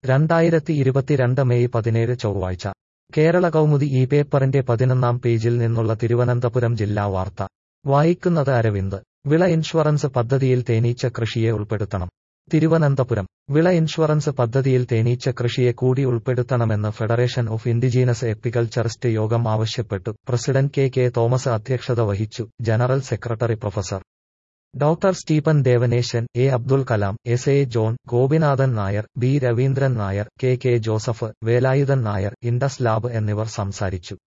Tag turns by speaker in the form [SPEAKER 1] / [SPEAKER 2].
[SPEAKER 1] രണ്ടായിരത്തി ഇരുപത്തിരണ്ട് മെയ് പതിനേഴ് ചൊവ്വാഴ്ച കേരള കൗമുദി ഈ പേപ്പറിന്റെ പതിനൊന്നാം പേജിൽ നിന്നുള്ള തിരുവനന്തപുരം ജില്ലാ വാർത്ത വായിക്കുന്നത് അരവിന്ദ് വിള ഇൻഷുറൻസ് പദ്ധതിയിൽ തേനീച്ച കൃഷിയെ ഉൾപ്പെടുത്തണം തിരുവനന്തപുരം വിള ഇൻഷുറൻസ് പദ്ധതിയിൽ തേനീച്ച കൃഷിയെ കൂടി ഉൾപ്പെടുത്തണമെന്ന് ഫെഡറേഷൻ ഓഫ് ഇൻഡിജീനസ് എപ്പിക്കൾച്ചറിസ്റ്റ് യോഗം ആവശ്യപ്പെട്ടു പ്രസിഡന്റ് കെ കെ തോമസ് അധ്യക്ഷത വഹിച്ചു general secretary professor doctor Stephen Devanesan A Abdul Kalam S A John Gopinathan Nair B Raveendran Nair K K Joseph Velayudhan Nair Indus lab എന്നിവർ സംസാരിച്ചു